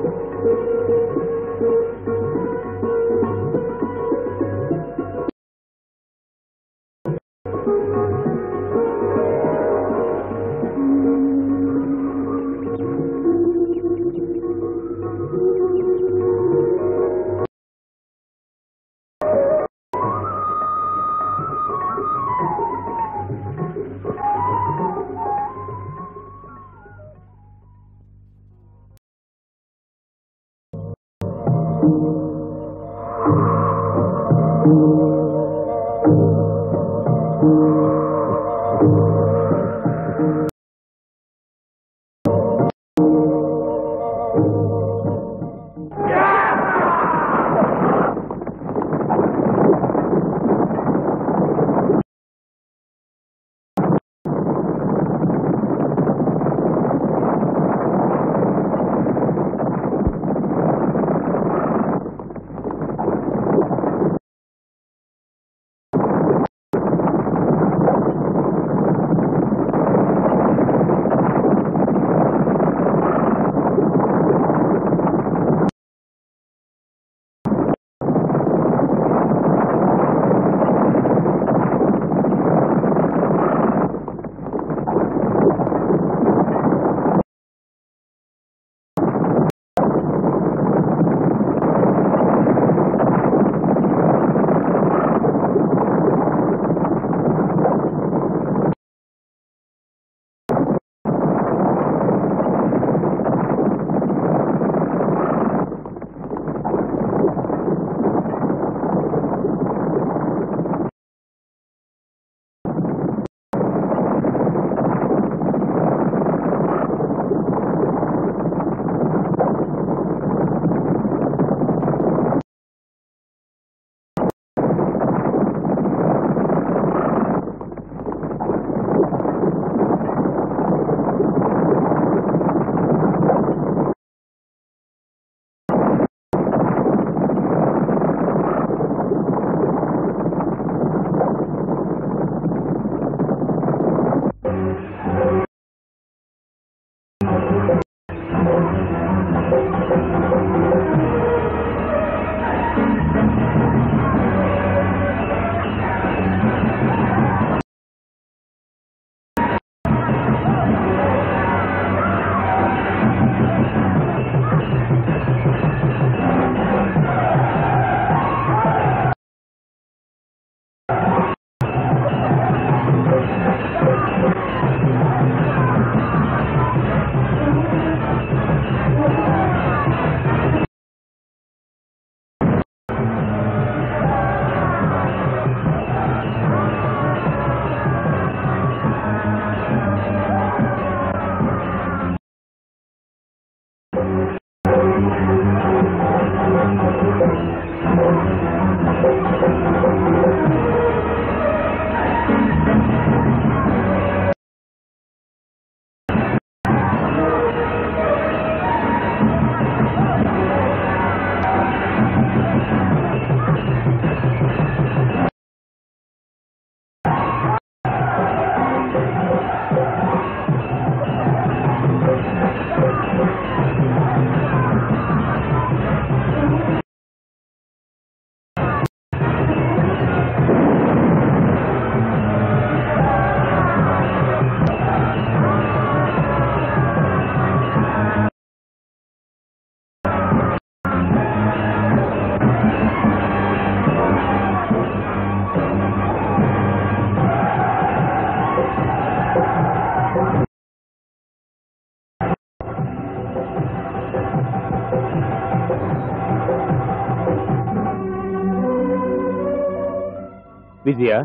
విజయ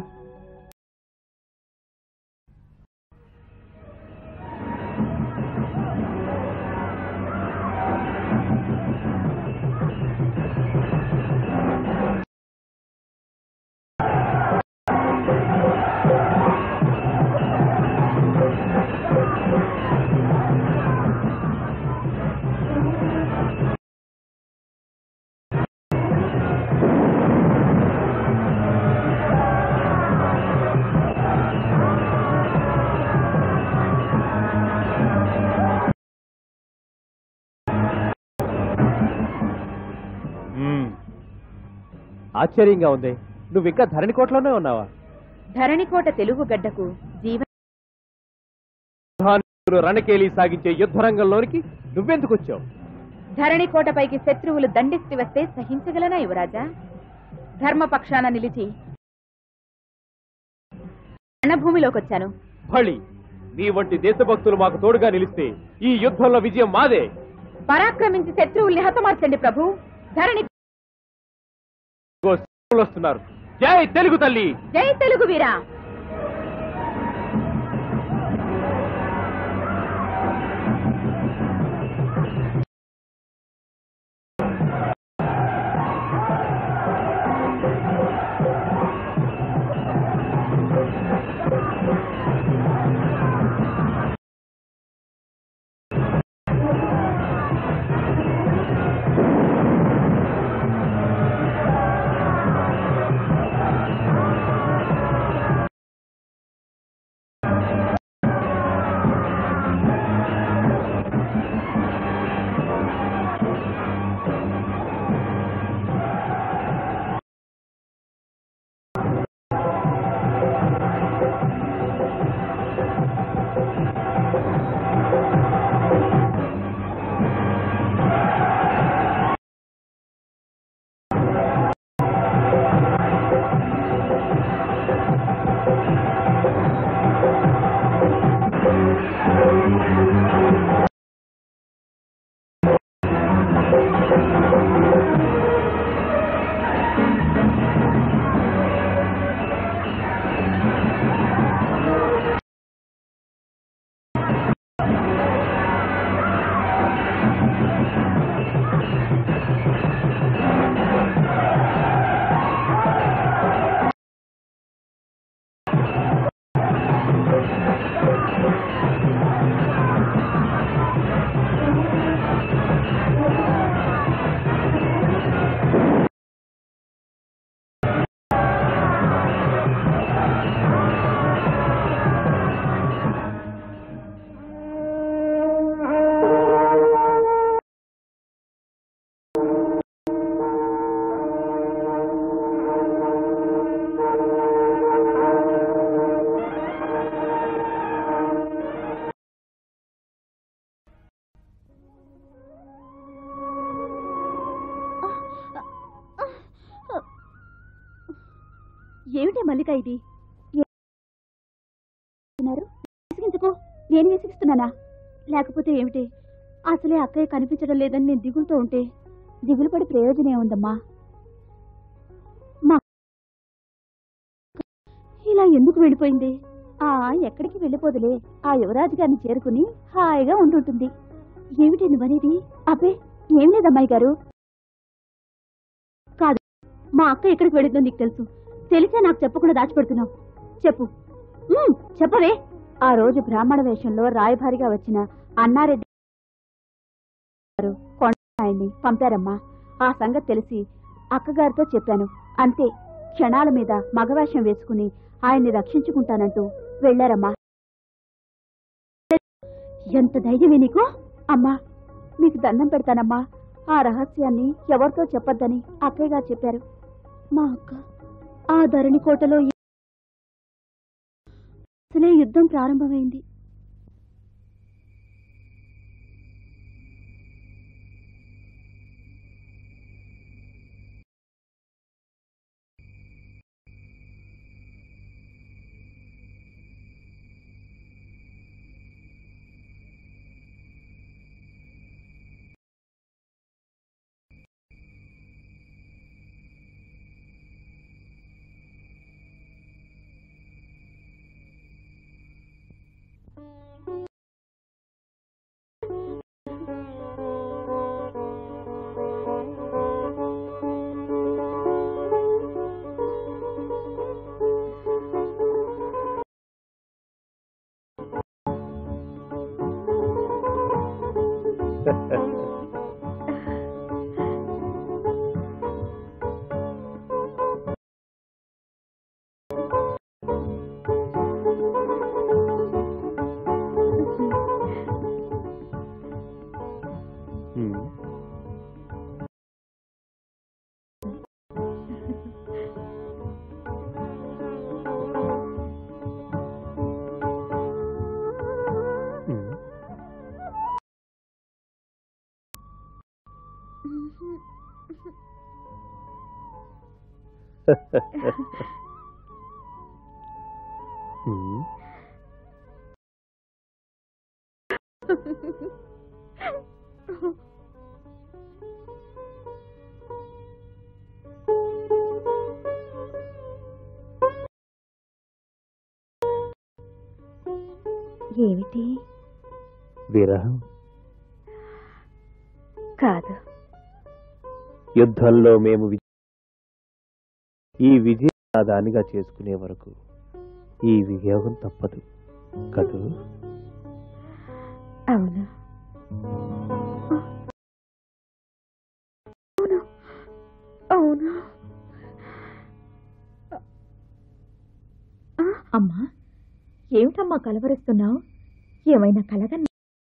ఆశ్చర్యంగా ఉంది నువ్వు ఇంకా ధరణి కోటలోనే ఉన్నావా ధరణికోట తెలుగు గడ్డకు జీవ ప్రధానులు రణకేలి సాగించే యుద్ధ రంగంలోనికి నువ్వెందుకు వచ్చావు ధరణికోటపైకి శత్రువులు దండెత్తి వస్తే సహించగలనా యువరాజా ధర్మపక్షాన నిలిచి రణభూమిలోకొచ్చాను బళి నీ వంటి దేశభక్తులు మాకు తోడుగా నిలిస్తే ఈ యుద్ధంలో విజయం మాదే పరాక్రమించి శత్రువుల్ని హతమార్చండి ప్రభు ధరణి ఇదిగో శత్రువులు వస్తున్నారు జై తెలుగు తల్లి జై తెలుగు వీరా ఏమిటి మల్లిక ఇది ఏ- విసిగించుకో నేను విసిగిస్తున్నానా లేకపోతే ఏమిటి అసలే అక్కయ్య కనిపించడం లేదని నేను దిగులుతో ఉంటే దిగులు పడి ప్రయోజనం ఏముందమ్మా మా ఇలా ఎందుకు వెళ్ళిపోయింది ఆ ఎక్కడికి వెళ్ళిపోదులే ఆ యువరాజు గారిని చేరుకుని హాయిగా ఉంటుంటుంది ఏమిటి నువ్వనేది అబ్బే ఏం లేదమ్మాయి గారు కాదు మా అక్క ఎక్కడికి వెళ్ళిందో నీకు తెలుసు తెలిసే నాకు చెప్పకుండా దాచిపెడుతున్నావు చెప్పు ఉమ్, చెప్పవే ఆ రోజు బ్రాహ్మణ వేషంలో రాయభారిగా వచ్చిన అన్నారెడ్డి గారు కొండాయన్ని పంపారమ్మా ఆ సంగతి తెలిసి అక్కగారితో చెప్పాను అంతే క్షణాల మీద మగవేషం వేసుకుని ఆయన్ని రక్షించుకుంటానంటూ వెళ్ళారమ్మా ఎంత ధైర్యమే నీకు అమ్మా మీకు దండం పెడతానమ్మా ఆ రహస్యాన్ని ఎవరితో చెప్పొద్దని అక్కయ్య గారు చెప్పారు మా అక్క ఆ ధరణి కోటలో అసలే యుద్ధం ప్రారంభమైంది హ్మ్. ఏమిటి విరహం కాదు యుద్ధంలో మేము వి- ఈ విజయం నా దానిగా చేసుకునే వరకు ఈ వియోగం తప్పదు కదూ అవును అవును అవును అమ్మా ఏమిటమ్మా కలవరిస్తున్నావు ఏమైనా కలగన్నా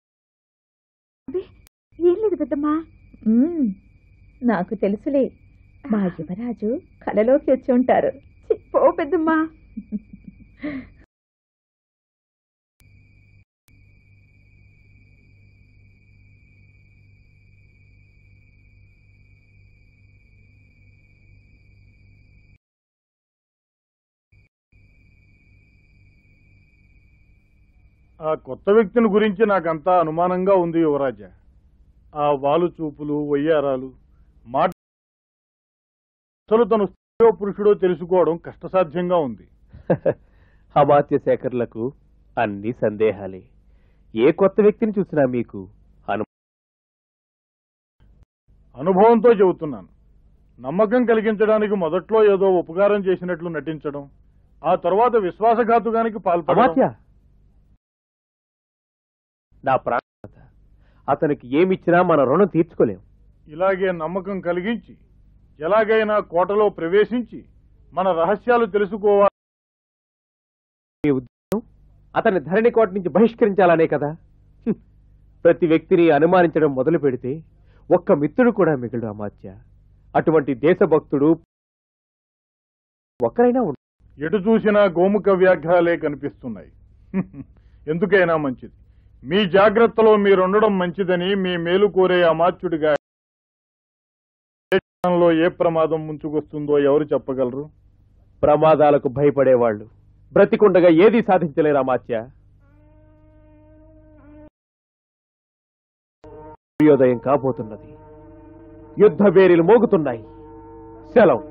ఏం లేదు పెద్దమ్మా మ్మ్, నాకు తెలుసులే మా యువరాజు కలలోకి వచ్చి ఉంటారు ఛీ, పో పెద్దమ్మా ఆ కొత్త వ్యక్తిని గురించి నాకంతా అనుమానంగా ఉంది యువరాజ ఆ వాలు చూపులు వయ్యారాలు మాట అసలు తను స్త్రీయో పురుషుడో తెలుసుకోవడం కష్టసాధ్యంగా ఉంది అమాత్య శేఖర్లకు అన్ని సందేహాలే ఏ కొత్త వ్యక్తిని చూసినా మీకు అను అనుభవంతో చెబుతున్నాను నమ్మకం కలిగించడానికి మొదట్లో ఏదో ఉపకారం చేసినట్లు నటించడం ఆ తర్వాత విశ్వాసఘాతుకానికి పాల్పడడం అమాత్య నా ప్రాణత అతనికి ఏమిచ్చినా మన రుణం తీర్చుకోలేం ఇలాగే నమ్మకం కలిగించి ఎలాగైనా కోటలో ప్రవేశించి మన రహస్యాలు తెలుసుకోవాలి మీ ఉద్దేశం అతన్ని ధరణి కోట నుంచి బహిష్కరించాలనే కదా హ్మ్. ప్రతి వ్యక్తిని అనుమానించడం మొదలు పెడితే ఒక్క మిత్రుడు కూడా మిగిలిడు అమాత్య అటువంటి దేశభక్తుడు ఒక్కరైనా ఉండ ఎటు చూసినా గోముఖ వ్యాఘ్రాలే కనిపిస్తున్నాయి ఎందుకైనా మంచిది మీ జాగ్రత్తలో మీరుండడం మంచిదని మీ మేలు కోరే అమాత్యుడిగా ఏ క్షణంలో ఏ ప్రమాదం ముంచుకొస్తుందో ఎవరు చెప్పగలరు ప్రమాదాలకు భయపడేవాళ్ళు బ్రతికుండగా ఏదీ సాధించలేరు అమాత్య సూర్యోదయం కాబోతున్నది యుద్ధ బేరీలు మోగుతున్నాయి సెలవు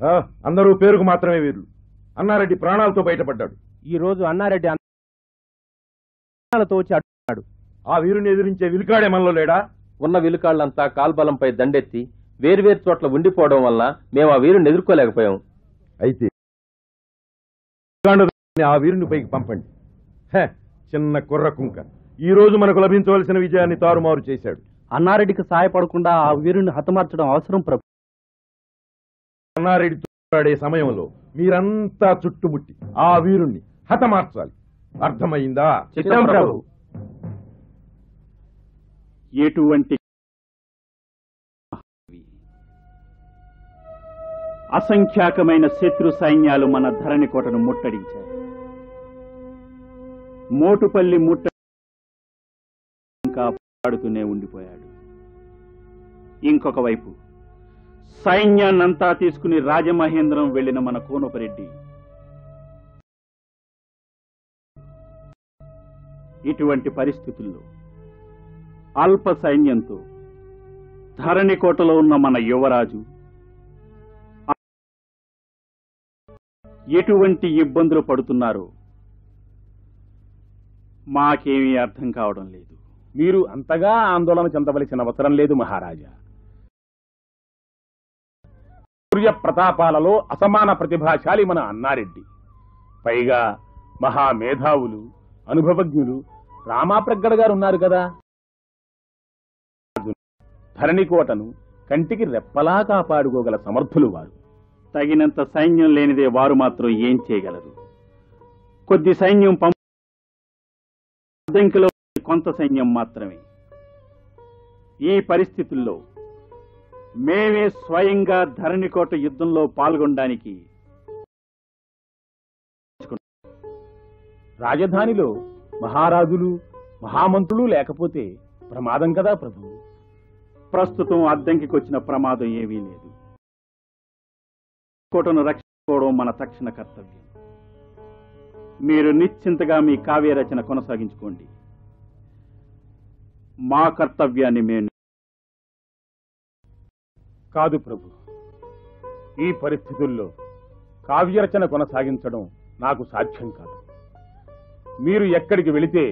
ఆ, అందరూ పేరుకు మాత్రమే వీరులు అన్నారెడ్డి ప్రాణాలతో బయటపడ్డాడు ఈ రోజు అన్నారెడ్డి అన్నాలతో వచ్చి అడ్డున్నాడు ఆ వీరుని ఎదిరించే విలుకాడే మనలో లేడా ఉన్న విలుకాళ్లంతా కాల్బలంపై దండెత్తి వేర్వేరు చోట్ల ఉండిపోవడం వల్ల మేము ఆ వీరుని ఎదుర్కోలేకపోయాం అయితే విలుకాండని ఆ వీరుని పైకి పంపండి హే, చిన్న కుర్ర కుంక ఈ రోజు మనకు లభించవలసిన విజయాన్ని తారుమారు చేశాడు అన్నారెడ్డికి సహాయపడకుండా ఆ వీరుని హతమార్చడం అవసరం ప్రభు అన్నారెడ్డితో పోరాడే సమయంలో మీరంతా చుట్టుముట్టి ఆ వీరుణ్ణి హతమార్చాలి అర్థమైందా చిత్తం ప్రభు ఎటువంటి అసంఖ్యాకమైన శత్రు సైన్యాలు మన ధరణి కోటను ముట్టడించాయి మోటుపల్లి ముట్ట ఇంకా పోరాడుతూనే ఉండిపోయాడు ఇంకొక వైపు సైన్యాన్నంతా తీసుకుని రాజమహేంద్రం వెళ్లిన మన కోనపరెడ్డి ఇటువంటి పరిస్థితుల్లో అల్ప సైన్యంతో ధరణి కోటలో ఉన్న మన యువరాజు ఎటువంటి ఇబ్బందులు పడుతున్నారో మాకేమీ అర్థం కావడం లేదు మీరు అంతగా ఆందోళన చెందవలసిన అవసరం లేదు మహారాజా సూర్య ప్రతాపాలలో అసమాన ప్రతిభాశాలి మన అన్నారెడ్డి పైగా మహామేధావులు అనుభవజ్ఞులు రామాప్రగ్గడ గారు ఉన్నారు కదా ధరణికోటను కంటికి రెప్పలా కాపాడుకోగల సమర్థులు వారు తగినంత సైన్యం లేనిదే వారు మాత్రం ఏం చేయగలరు కొద్ది సైన్యం పంప అద్దెంకిలో కొంత సైన్యం మాత్రమే ఈ పరిస్థితుల్లో మేమే స్వయంగా ధరణికోట యుద్ధంలో పాల్గొనడానికి రాజధానిలో మహారాజులు మహామంత్రులు లేకపోతే ప్రమాదం కదా ప్రభు ప్రస్తుతం అద్దెంకికి వచ్చిన ప్రమాదం ఏమీ లేదు కోటను రక్షించుకోవడం మన తక్షణ కర్తవ్యం మీరు నిశ్చింతగా మీ కావ్య రచన కొనసాగించుకోండి మా కర్తవ్యాన్ని మేము కాదు ప్రభు ఈ పరిస్థితుల్లో కావ్యరచన కొనసాగించడం నాకు సాధ్యం కాదు మీరు ఎక్కడికి వెళితే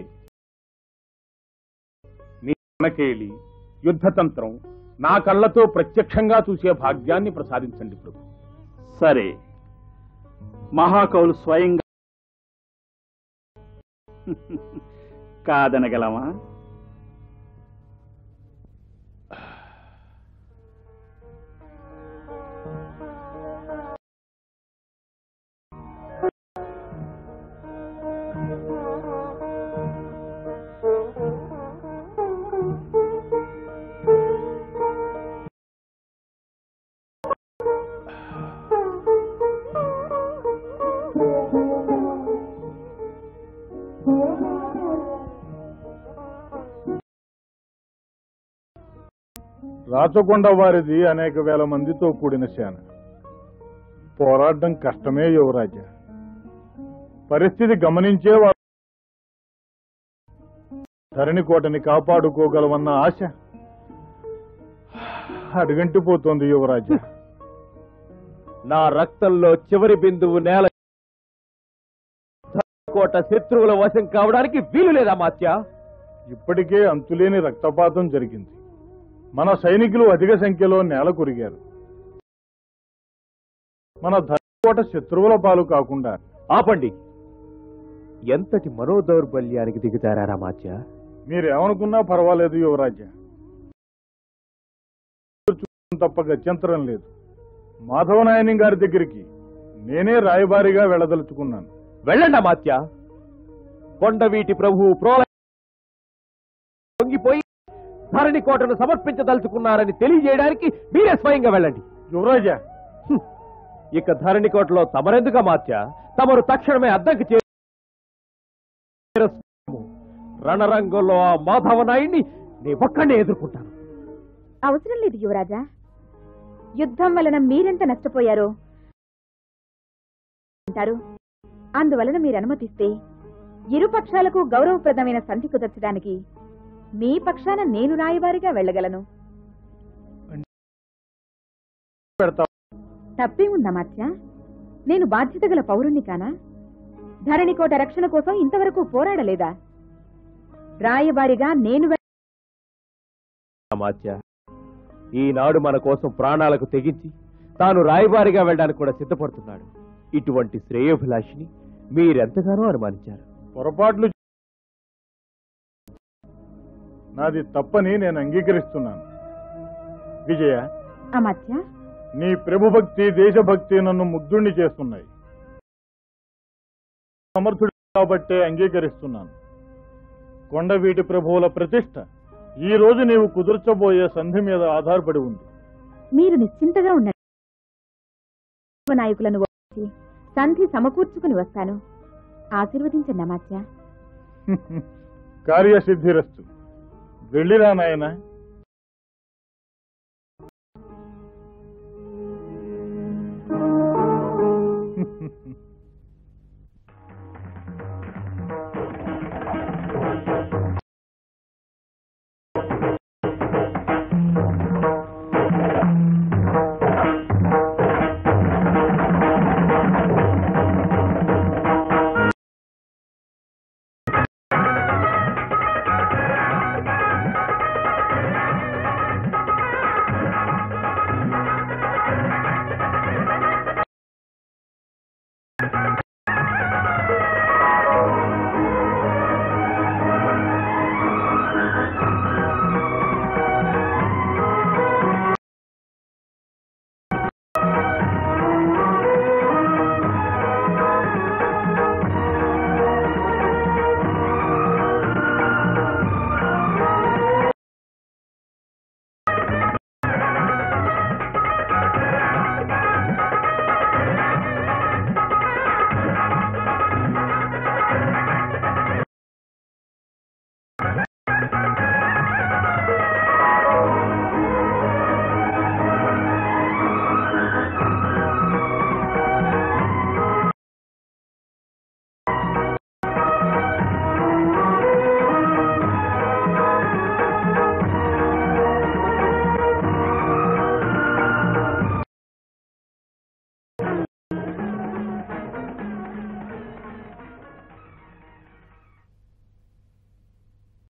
మీ మనకేళి యుద్ధతంత్రం నా కళ్ళతో ప్రత్యక్షంగా చూసే భాగ్యాన్ని ప్రసాదించండి ప్రభు సరే మహాకవులు స్వయంగా కాదనగలమా రాచకొండ వారిది అనేక వేల మందితో కూడిన సేన పోరాడడం కష్టమే యువరాజా పరిస్థితి గమనించే వారు ధరణి కోటని కాపాడుకోగలవన్న ఆశ అడుగంటిపోతోంది యువరాజా నా రక్తంలో చివరి బిందువు నేల కోట శత్రువుల వశం కావడానికి వీలు లేదా మాత్య ఇప్పటికే అంతులేని రక్తపాతం జరిగింది మన సైనికులు అధిక సంఖ్యలో నేల కొరిగారు మన ధరణికోట శత్రువుల పాలు కాకుండా ఆపండి ఎంతటి మనోదౌర్బల్యానికి దిగుతారా రామాత్య మీరేమనుకున్నా పర్వాలేదు యువరాజా తప్ప గత్యంతరం లేదు మాధవనాయని గారి దగ్గరికి నేనే రాయబారిగా వెళ్ళదలుచుకున్నాను వెళ్ళండి అమాత్య కొండవీటి ప్రభువు ప్రోల పొంగిపోయి ధరణి కోటను సమర్పించదలుచుకున్నారని తెలియజేయడానికి మీరే స్వయంగా వెళ్ళండి యువరాజా హ్మ్. ఇక ధరణి కోటలో తమరెందుకు అమాత్య తమరు తక్షణమే అద్దెకు చే రణరంగంలో ఆ మాధవ నాయుడిని నీ ఒక్కడే ఎదుర్కొంటాను అవసరం లేదు యువరాజా యుద్ధం వలన మీరెంత నష్టపోయారో అంటారు అందువలన మీరు అనుమతిస్తే ఇరు పక్షాలకు గౌరవప్రదమైన సంధి కుదర్చడానికి మీ పక్షాన నేను రాయవారిగా వెళ్ళగలను పెడతా తప్పే ఉందమాత్య నేను బాధ్యత గల పౌరుణ్ణి కానా ధరణికోట రక్షణ కోసం ఇంతవరకు పోరాడలేదా రాయబారిగా నేను వె- అమాత్య ఈనాడు మన కోసం ప్రాణాలకు తెగించి తాను రాయబారిగా వెళ్ళడానికి కూడా సిద్ధపడుతున్నాడు ఇటువంటి శ్రేయోభిలాషిని మీరెంతగానో అనుమానించారు పొరపాట్లు నాది తప్పని నేను అంగీకరిస్తున్నాను విజయ అమాత్య నీ ప్రభుభక్తి దేశభక్తి నన్ను ముగ్ధుణ్ణి చేస్తున్నాయి సమర్థుడు కాబట్టే అంగీకరిస్తున్నాను కొండవీటి ప్రభువుల ప్రతిష్ట ఈ రోజు నీవు కుదుర్చబోయే సంధి మీద ఆధారపడి ఉంది మీరు నిశ్చింతగా ఉండండి నాయకులను వచ్చి సంధి సమకూర్చుకుని వస్తాను ఆశీర్వదించండి అమాత్య కార్యసిద్ధిరస్తు వెళ్ళిరా నాయనా